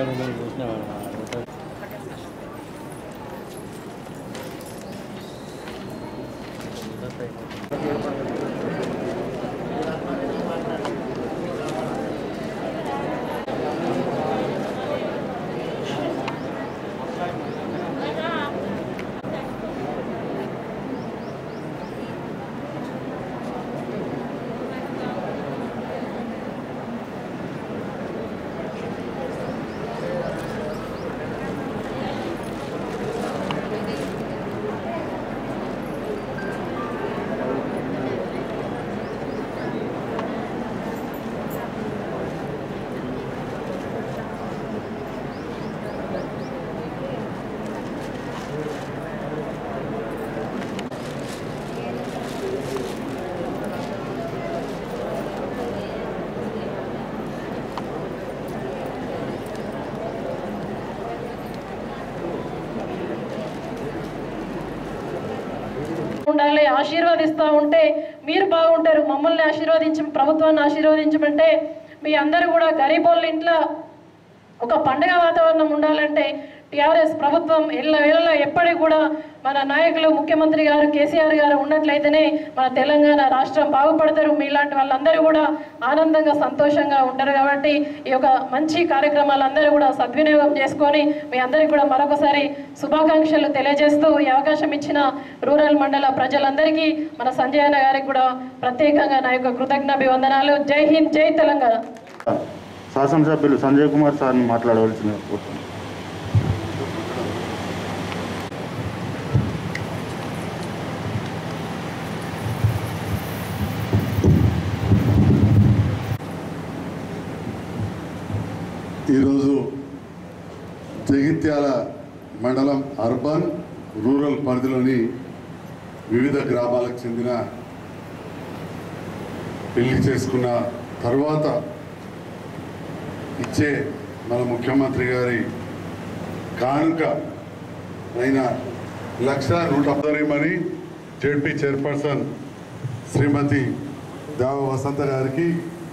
ఉండాలి ఆశీర్వదిస్తూ ఉంటే మీరు బాగుంటారు మమ్మల్ని ఆశీర్వదించి ప్రభుత్వాన్ని ఆశీర్వదించమంటే మీ అందరూ కూడా గరీబోళ్ళ ఇంట్లో ఒక పండగ వాతావరణం ఉండాలంటే టీఆర్ఎస్ ప్రభుత్వం ఎల్ల వేళ ఎప్పటికి కూడా మన నాయకులు ముఖ్యమంత్రి గారు కేసీఆర్ గారు ఉన్నట్లయితేనే మన తెలంగాణ రాష్ట్రం బాగుపడతారు మీలాంటి వాళ్ళందరూ కూడా ఆనందంగా సంతోషంగా ఉంటారు కాబట్టి ఈ యొక్క మంచి కార్యక్రమాలందరూ కూడా సద్వినియోగం చేసుకొని మీ అందరికీ కూడా మరొకసారి శుభాకాంక్షలు తెలియజేస్తూ ఈ అవకాశం ఇచ్చిన రూరల్ మండల ప్రజలందరికీ మన సంజయ్ అన్న గారికి కూడా ప్రత్యేకంగా నా యొక్క కృతజ్ఞాభివందనాలు జై హింద్ జై తెలంగాణ శాసనసభ్యులు సంజయ్ కుమార్ సార్ని మాట్లాడవలసిన కోరుతున్నాను ఈరోజు జగిత్యాల మండలం అర్బన్ రూరల్ పరిధిలోని వివిధ గ్రామాలకు చెందిన పెళ్లి చేసుకున్న తర్వాత ఇచ్చే మన ముఖ్యమంత్రి గారి కానుక అయిన లక్ష నూట పదమని జెడ్పీ చైర్పర్సన్ శ్రీమతి దేవ వసంత గారికి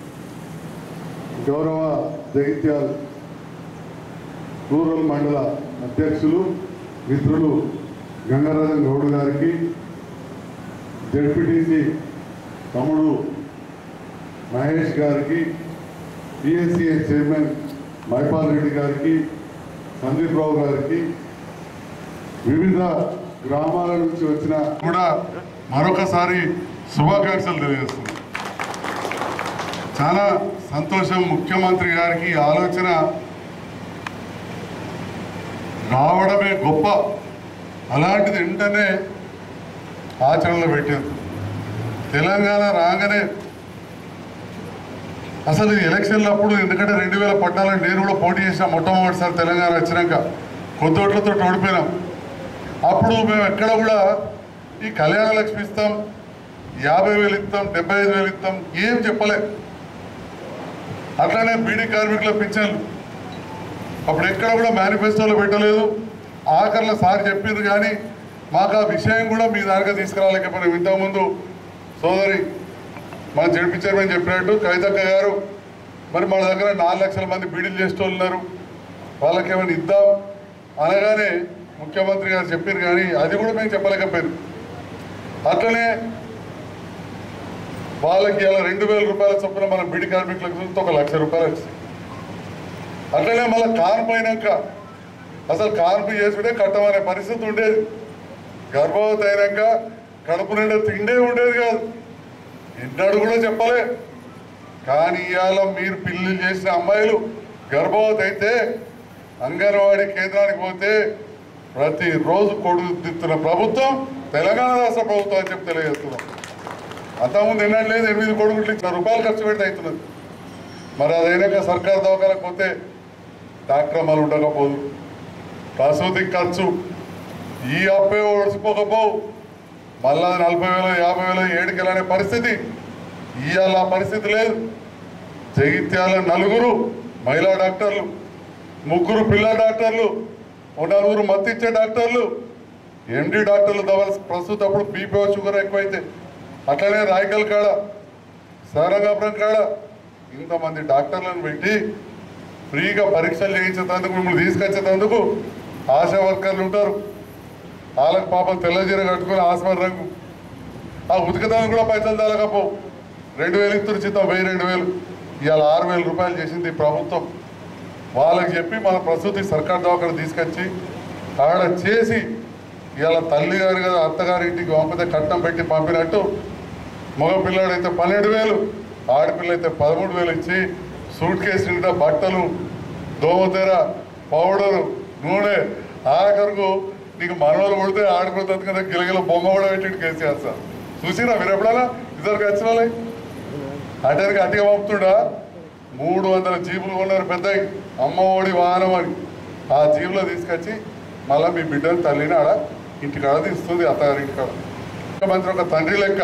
గౌరవ జగిత్యాల్ రూరల్ మండల అధ్యక్షులు మిత్రులు గంగారాజన్ గౌడ్ గారికి జడ్పీటీసీ తమ్ముడు మహేష్ గారికి పిఎస్సిఏ చైర్మన్ మైపాల్ రెడ్డి గారికి సందీప్ రావు గారికి వివిధ గ్రామాల నుంచి వచ్చిన కూడా మరొకసారి శుభాకాంక్షలు తెలియజేస్తున్నాను చాలా సంతోషం ముఖ్యమంత్రి గారికి ఈ ఆలోచన రావడమే గొప్ప అలాంటిది వెంటనే ఆచరణలో పెట్టారు తెలంగాణ రాగానే అసలు ఈ ఎలక్షన్లు అప్పుడు ఎందుకంటే రెండు వేల పద్నాలుగు నేను కూడా పోటీ చేసిన మొట్టమొదటిసారి తెలంగాణ వచ్చినాక కొత్తోట్లతో ఓడిపోయినాం అప్పుడు మేము ఎక్కడ కూడా ఈ కళ్యాణ లక్ష్మి ఇస్తాం యాభై వేలు ఇస్తాం డెబ్బై ఐదు వేలు ఇస్తాం ఏం చెప్పలే అట్లానే బీడీ కార్మికుల పింఛన్లు అప్పుడు ఎక్కడ కూడా మేనిఫెస్టోలో పెట్టలేదు ఆఖరిలో సార్ చెప్పింది కానీ మాకు ఆ విషయం కూడా మీ దానిగా తీసుకురాలేకపోయినాం ఇంతకుముందు సోదరి మన జడ్పీ చైర్మన్ చెప్పినట్టు కవితక్క గారు మరి మన దగ్గర నాలుగు లక్షల మంది బీడీలు చేసేటోళ్ళు ఉన్నారు వాళ్ళకి ఏమైనా ఇద్దాం అనగానే ముఖ్యమంత్రి గారు చెప్పారు కానీ అది కూడా మేము చెప్పలేకపోయారు అట్లనే వాళ్ళకి ఇలా రెండు వేల రూపాయల చొప్పున మన బిడి కార్మికులకు చూస్తే ఒక లక్ష రూపాయలు వచ్చింది అట్లనే మళ్ళీ కార్పు అయినాక అసలు కార్పు చేసుకుంటే కట్టమనే పరిస్థితి ఉండేది గర్భవతి అయినాక కడుపు నిండా తిండే ఉండేది కాదు ఎన్నడూ కూడా చెప్పలే కానీ ఇవాళ మీరు పిల్లలు చేసిన అమ్మాయిలు గర్భవతి అయితే అంగన్వాడీ కేంద్రానికి పోతే ప్రతిరోజు కొడుకు దిత్తున్న ప్రభుత్వం తెలంగాణ రాష్ట్ర ప్రభుత్వం అని చెప్పి తెలియజేస్తున్నాం అంతకుముందు ఎన్నడూ లేదు ఎనిమిది కొడుకులు ఇచ్చిన రూపాయలు ఖర్చు పెడితే అవుతున్నది మరి అదైనాక సర్కారు దవాఖాలకు పోతే డాక్టర్ అమ్మలు ఉండకపోదు ప్రసూతి ఖర్చు ఈ అప్పే ఓడిసిపోకపోవు మళ్ళా నలభై వేలు యాభై వేలు ఏడుకెళ్ళనే పరిస్థితి ఇవాళ ఆ పరిస్థితి లేదు జగిత్యాల నలుగురు మహిళా డాక్టర్లు ముగ్గురు పిల్ల డాక్టర్లు ఓ నలుగురు మత్తిచ్చే డాక్టర్లు ఎండి డాక్టర్లు దవాల్సి ప్రస్తుతం అప్పుడు బీపీ షుగర్ ఎక్కువైతే అట్లనే రాయకల్ కాడ సారంగాపురం కాడ ఇంతమంది డాక్టర్లను పెట్టి ఫ్రీగా పరీక్షలు చేయించేందుకు మిమ్మల్ని తీసుకొచ్చేందుకు ఆశా వర్కర్లు ఉంటారు వాళ్ళకి పాపం తెల్లజీర కట్టుకుని ఆస్మాన్ రంగు ఆ ఉతికదానికి కూడా పైసలు తేలకపో రెండు వేలు ఇస్తారు చిత్తం వెయ్యి రెండు వేలు ఇవాళ ఆరు వేల రూపాయలు చేసింది ఈ ప్రభుత్వం వాళ్ళకి చెప్పి మన ప్రసూతి సర్కార్ దవాఖాన తీసుకొచ్చి ఆడ చేసి ఇవాళ తల్లి గారు కదా అత్తగారి ఇంటికి పంపితే కట్నం పెట్టి పంపినట్టు మగ పిల్లాడైతే పన్నెండు వేలు ఆడపిల్ల అయితే పదమూడు వేలు ఇచ్చి సూట్ కేసు నిండా బట్టలు దోమతెర పౌడరు నూనె ఆఖరుకు నీకు మనవలు కొడితే ఆడుకున్నందుకు కదా గిలగిల బొమ్మ కూడా పెట్టి కేసీఆర్ సార్ చూసినా మీరు ఎప్పుడైనా ఇద్దరికి వచ్చిన వాళ్ళే అటెనక అట్టిగా పంపుతుండా మూడు వందల జీపులు కొన్నారు పెద్దవి అమ్మ ఒడి వాహనం అని ఆ జీబులో తీసుకొచ్చి మళ్ళీ మీ బిడ్డని తల్లిని ఆడ ఇంటికాడ తీస్తుంది అత్తగారి ఇంటికాడ ముఖ్యమంత్రి ఒక తండ్రి లెక్క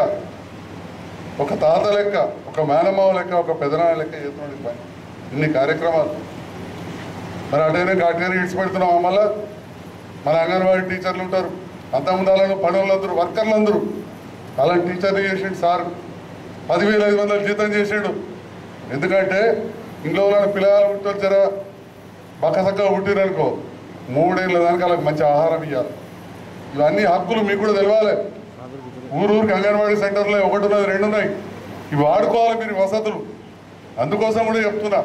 ఒక తాత లెక్క ఒక మేనమావ లెక్క ఒక పెదనాన్న లెక్క చేస్తున్నాడు ఈ పని ఇన్ని కార్యక్రమాలు మరి అటైనా కాటిగానే ఇడిచిపెడుతున్నాం మళ్ళా మన అంగన్వాడీ టీచర్లు ఉంటారు అంతకుముందు అలాంటి పనులందరూ వర్కర్లు అందరూ అలాంటి టీచర్లు చేసిండు సార్ పదివేల ఐదు వందలు జీతం చేసిండు ఎందుకంటే ఇంట్లో ఉన్న పిల్లలు పుట్టొచ్చారా బక్కసక్కగా పుట్టిరనుకో మూడేళ్ళ దానికి వాళ్ళకి మంచి ఆహారం ఇవ్వాలి ఇవన్నీ హక్కులు మీకు కూడా తెలవాలి ఊరు ఊరికి అంగన్వాడీ సెంటర్లో ఒకటి ఉన్నది రెండు ఉన్నాయి ఇవి వాడుకోవాలి మీరు వసతులు అందుకోసం కూడా చెప్తున్నా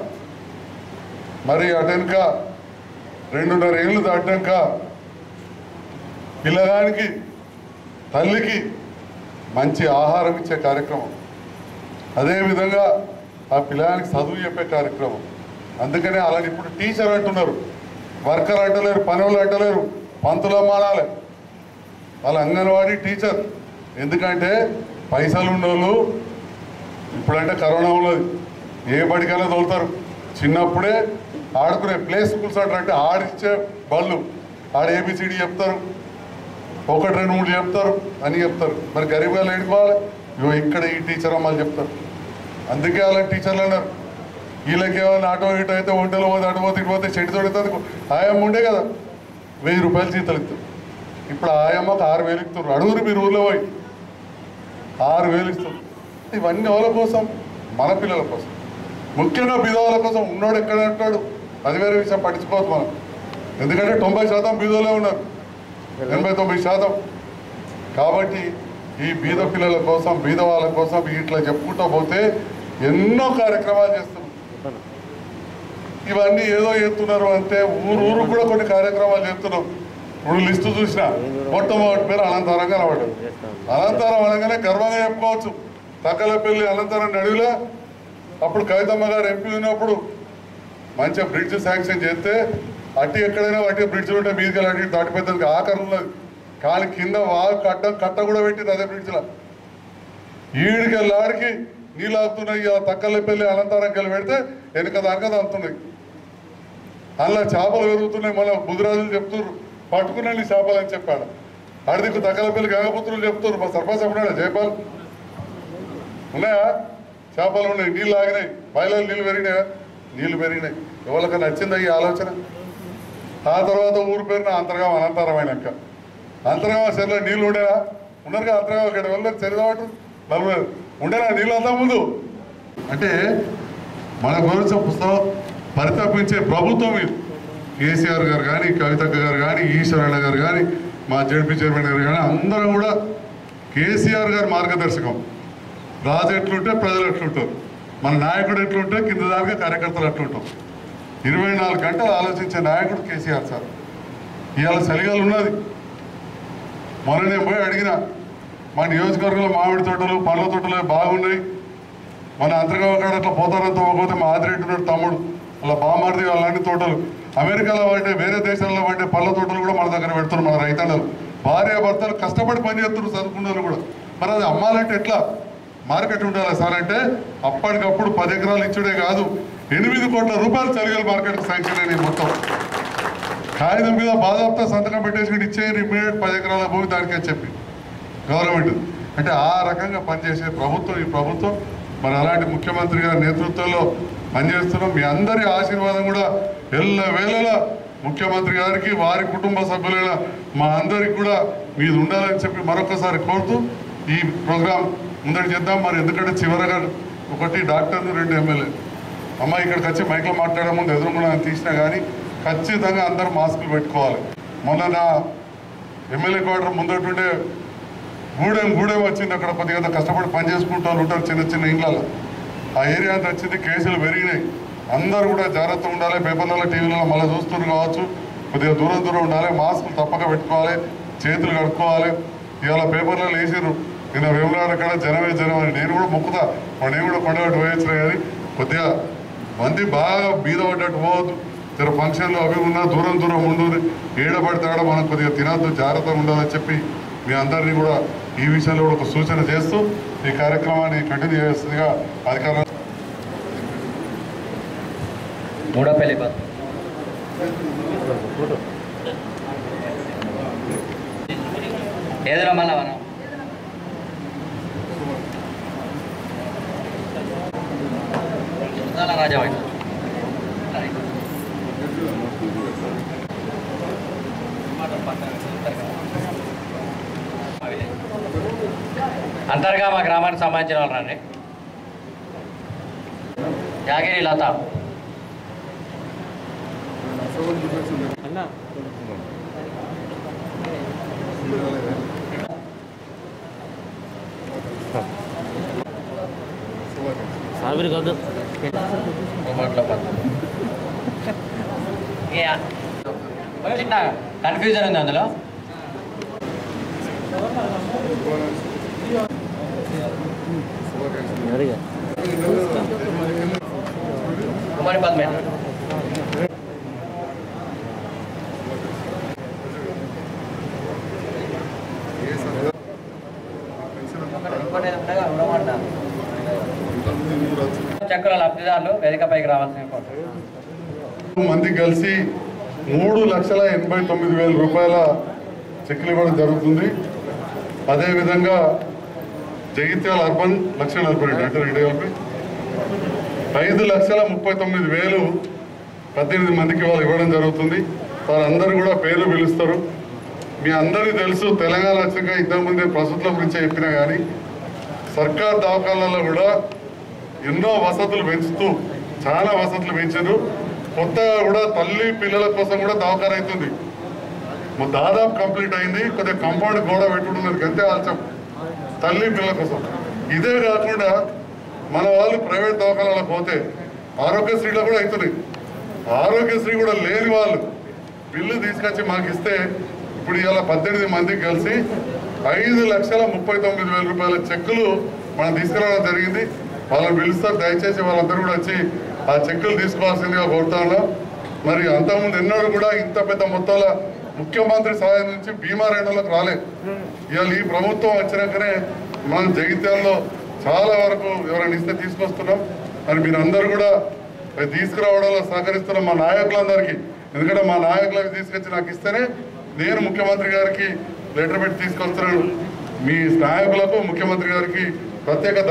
మరి అటెనక రెండున్నర ఏళ్ళు దాటాక పిల్లగానికి తల్లికి మంచి ఆహారం ఇచ్చే కార్యక్రమం అదేవిధంగా ఆ పిల్లగానికి చదువు చెప్పే కార్యక్రమం అందుకనే అలాగే ఇప్పుడు టీచర్ అంటున్నారు వర్కర్ అంటలేరు పని వాళ్ళు అంటలేరు పంతులు అమ్మానాలి వాళ్ళ అంగన్వాడీ టీచర్ ఎందుకంటే పైసలు ఉన్నోళ్ళు ఇప్పుడంటే కరోనా ఉన్నది ఏ బడికైనా తోలుతారు చిన్నప్పుడే ఆడుకునే ప్లే స్కూల్స్ అంటారంటే ఆడిచ్చే బళ్ళు ఆడ ఏబిసిడి చెప్తారు ఒకటి రెండు మూడు చెప్తారు అని చెప్తారు మరి గరీబ్ వాళ్ళు ఏడుకోవాలి ఇగో ఇక్కడ ఈ టీచర్ అమ్మని చెప్తారు అందుకే అలాంటి టీచర్లు అన్నారు వీళ్ళకి ఏమైనా ఆటో ఇటో అయితే ఒంటలో పోతే అటు పోతే ఇటు పోతే చెట్టు తొడితే ఆయమ్మ ఉండే కదా వెయ్యి రూపాయలు జీతాలు ఇస్తారు ఇప్పుడు ఆయమ్మకు ఆరు వేలు ఇస్తారు అడుగురు మీరు ఊర్లో పోయి ఆరు వేలు ఇస్తారు ఇవన్నీ ఎవరి కోసం మన పిల్లల కోసం ముఖ్యంగా బీదవాళ్ళ కోసం ఉన్నోడు ఎక్కడ అంటాడు అది వేరే విషయం పట్టించుకోవద్దు మనం ఎందుకంటే తొంభై శాతం బీదోలే ఉన్నారు ఎనభై తొమ్మిది శాతం కాబట్టి ఈ బీద పిల్లల కోసం బీద వాళ్ళ కోసం ఇట్లా చెప్పుకుంటూ పోతే ఎన్నో కార్యక్రమాలు చేస్తున్నాం ఇవన్నీ ఏదో చేస్తున్నారు అంటే ఊరు ఊరు కూడా కొన్ని కార్యక్రమాలు చేస్తున్నాం ఇప్పుడు లిస్టు చూసిన మొట్టమొదటి పేరు అనంతరం కనబడ్డది అనంతరం అనగానే గర్వంగా చెప్పుకోవచ్చు తక్కలపల్లి అనంతరం నడివిలో అప్పుడు కవితమ్మ గారు ఎంపీ ఉన్నప్పుడు మంచిగా బ్రిడ్జ్ శాంక్షన్ చేస్తే అట్టి ఎక్కడైనా అట్టి బ్రిడ్జ్లు ఉంటే మీదికి వెళ్ళి అటు ఇటు దాటిపోతుంది ఆఖరి ఉన్నది కానీ కింద వాగు కట్ట కట్ట కూడా పెట్టింది అదే బ్రిడ్జ్లో ఈడికి వెళ్ళాడికి నీళ్ళు ఆగుతున్నాయి ఆ తక్కలపల్లి అనంతరంకి వెళ్ళి పెడితే వెనుక దానికి అది అంతున్నాయి అందులో చేపలు పెరుగుతున్నాయి మళ్ళీ బుధరాజులు చెప్తున్నారు పట్టుకున్నాను చేపలు అని చెప్పాడు అడిదికు తక్కలపల్లి గంగపుత్రులు చెప్తున్నారు మా సర్పంచ్ చెప్పినాడు జయపాల్ ఉన్నాయా చేపలు ఉన్నాయి నీళ్ళు ఆగినాయి బయలు నీళ్ళు పెరిగినాయా నీళ్ళు పెరిగినాయి ఎవరికి నచ్చిందా ఈ ఆలోచన ఆ తర్వాత ఊరు పేరున అంతర్గామ అనంతరమైనాక అంతర్గామ చెరువులో నీళ్ళు ఉండేనా ఉన్నారు కదా అంతర్గామ ఇక్కడ వెళ్ళారు చెరువు నలుగురు ఉండేనా నీళ్ళు అంతా ముందు అంటే మన గురించి పుస్తకం పరితపించే ప్రభుత్వం ఇది కేసీఆర్ గారు కానీ కవితక్క గారు కానీ ఈశ్వరణ గారు కానీ మా జడ్పీ చైర్మన్ గారు కానీ అందరూ కూడా కేసీఆర్ గారి మార్గదర్శకం రాజు ఎట్లుంటే ప్రజలు ఎట్లుంటారు మన నాయకుడు ఎట్లుంటే కింద దాకా కార్యకర్తలు ఎట్లుంటాం ఇరవై నాలుగు గంటలు ఆలోచించే నాయకుడు కేసీఆర్ సార్ ఇవాళ చలిగాలు ఉన్నది మొన్న నేను పోయి అడిగిన మా నియోజకవర్గంలో మామిడి తోటలు పండ్ల తోటలు బాగున్నాయి మన అంతర్గావకాడ అట్లా పోతారంత పోతే మా ఆదిరెడ్డి ఉన్నాడు తమ్ముడు అలా బామార్ది అలాంటి తోటలు అమెరికాలో వాడే వేరే దేశాల్లో వాడే పళ్ళ తోటలు కూడా మన దగ్గర పెడుతున్నారు మన రైతన్నలు భార్య భర్తలు కష్టపడి పని చేస్తున్నారు చదువుకున్నారు కూడా మరి అది అమ్మాలంటే ఎట్లా మార్కెట్ ఉండాలి సార్ అంటే అప్పటికప్పుడు పది ఎకరాలు ఇచ్చుడే కాదు ఎనిమిది కోట్ల రూపాయలు చలిగల మార్కెట్కి శాంక్షన్ అయినాయి మొత్తం కాగితం మీద బాధాప్తా సంతకం పెట్టేసి ఇచ్చేయండి ఇమ్మీడియట్ పది ఎకరాల భూమి దానికే చెప్పి గవర్నమెంట్ అంటే ఆ రకంగా పనిచేసే ప్రభుత్వం ఈ ప్రభుత్వం మరి అలాంటి ముఖ్యమంత్రి గారి నేతృత్వంలో పనిచేస్తున్నాం మీ అందరి ఆశీర్వాదం కూడా ఎల్ల వేళలా ముఖ్యమంత్రి గారికి వారి కుటుంబ సభ్యులైన మా అందరికి కూడా మీది ఉండాలని చెప్పి మరొకసారి కోరుతూ ఈ ప్రోగ్రాం ముందడి చేద్దాం మరి ఎందుకంటే చివరగా ఒకటి డాక్టర్లు రెండు ఎమ్మెల్యే అమ్మ ఇక్కడికి వచ్చి మైక్లో మాట్లాడే ముందు ఎదురుకుండా తీసినా కానీ ఖచ్చితంగా అందరూ మాస్కులు పెట్టుకోవాలి మొన్న నా ఎమ్మెల్యే క్వార్టర్ ముందటుండే గూడెం గూడెం వచ్చింది అక్కడ కొద్దిగా కష్టపడి పని చేసుకుంటూ వాళ్ళు ఉంటారు చిన్న చిన్న ఇండ్లలో ఆ ఏరియా అంతా వచ్చింది కేసులు పెరిగినాయి అందరూ కూడా జాగ్రత్త ఉండాలి పేపర్లలో టీవీలలో మళ్ళీ చూస్తున్నారు కావచ్చు కొద్దిగా దూరం దూరం ఉండాలి మాస్కులు తప్పక పెట్టుకోవాలి చేతులు కడుక్కోవాలి ఇవాళ పేపర్లలో వేసారు నిన్న వేములాడ కాడ జనమే జనం అని నేను కూడా మొక్కుతా మరి నేను కూడా కొండగట్టు పోయొచ్చిన కానీ కొద్దిగా మంది బాగా బీద పడ్డట్టు పోవద్దు జర ఫంక్షన్లు అవి ఉన్నా దూరం దూరం ఉండు ఏడ పడితే ఆడ మనం కొద్దిగా తినద్దు జాగ్రత్తగా ఉండాలని చెప్పి మీ అందరినీ కూడా ఈ విషయంలో కూడా ఒక సూచన చేస్తూ ఈ కార్యక్రమాన్ని కంటిన్యూ చేస్తుందిగా అధికారులు మూడో పెళ్లి పద్ ఏదిరా మళ్ళా మనం రాజా అంతర్గా మా గ్రామానికి సంబంధించిన వాళ్ళు రండి యాగిరి లత కోమట్లో పద్మ. ఏ, చిన్న కన్ఫ్యూజన్ ఉంది అందులో కుమారి పద్మే ఇంకోటి ఏదో ఉండగా ఉండమంటా. చెక్కుల లబ్ధిదారులు వేదికపైకి రావాల్సిన కోరుతున్నాను. మంది కలిసి మూడు లక్షల ఎనభై తొమ్మిది వేల రూపాయల చెక్కులు ఇవ్వడం జరుగుతుంది అదేవిధంగా జగిత్యాల అర్బన్ లక్ష నలభై రెండు అంటే రెండు కలిపి ఐదు లక్షల ముప్పై తొమ్మిది వేలు పద్దెనిమిది మందికి వాళ్ళు ఇవ్వడం జరుగుతుంది వారందరూ కూడా పేర్లు పిలుస్తారు మీ అందరికీ తెలుసు తెలంగాణ వచ్చాక ఇంతకుముందే ప్రస్తుతం గురించి చెప్పినా కానీ సర్కార్ దవాఖానాల్లో కూడా ఎన్నో వసతులు పెంచుతూ చాలా వసతులు పెంచారు కొత్తగా కూడా తల్లి పిల్లల కోసం కూడా దవాఖాన అవుతుంది మొ- దాదాపు కంప్లీట్ అయింది కొద్దిగా కంపౌండ్ గోడ పెట్టుకున్నది అంతే ఆల్చం తల్లి పిల్లల కోసం ఇదే కాకుండా మన వాళ్ళు ప్రైవేట్ దవాఖానాలకు పోతే ఆరోగ్యశ్రీలో కూడా అవుతున్నాయి ఆరోగ్యశ్రీ కూడా లేని వాళ్ళు బిల్లు తీసుకొచ్చి మాకు ఇస్తే ఇప్పుడు ఇవాళ పద్దెనిమిది మందికి కలిసి ఐదు లక్షల ముప్పై తొమ్మిది వేల రూపాయల చెక్కులు మనం తీసుకురావడం జరిగింది వాళ్ళని పిలుస్తారు దయచేసి వాళ్ళందరూ కూడా వచ్చి ఆ చెక్కులు తీసుకోవాల్సిందిగా కోరుతా ఉన్నాం మరి అంతకుముందు ఎన్నడూ కూడా ఇంత పెద్ద మొత్తాల ముఖ్యమంత్రి సహాయం నుంచి బీమా రైతులకు రాలేదు ఇవాళ ఈ ప్రభుత్వం వచ్చినాకనే మనం జగిత్యాల్లో చాలా వరకు ఎవరైనా ఇస్తే తీసుకొస్తున్నాం మరి మీరందరూ కూడా అవి తీసుకురావడంలో సహకరిస్తున్న మా నాయకులందరికీ ఎందుకంటే మా నాయకులకు తీసుకొచ్చి నాకు ఇస్తేనే నేను ముఖ్యమంత్రి గారికి లెటర్ పెట్టి తీసుకొస్తున్నాను మీ నాయకులకు ముఖ్యమంత్రి గారికి ప్రత్యేక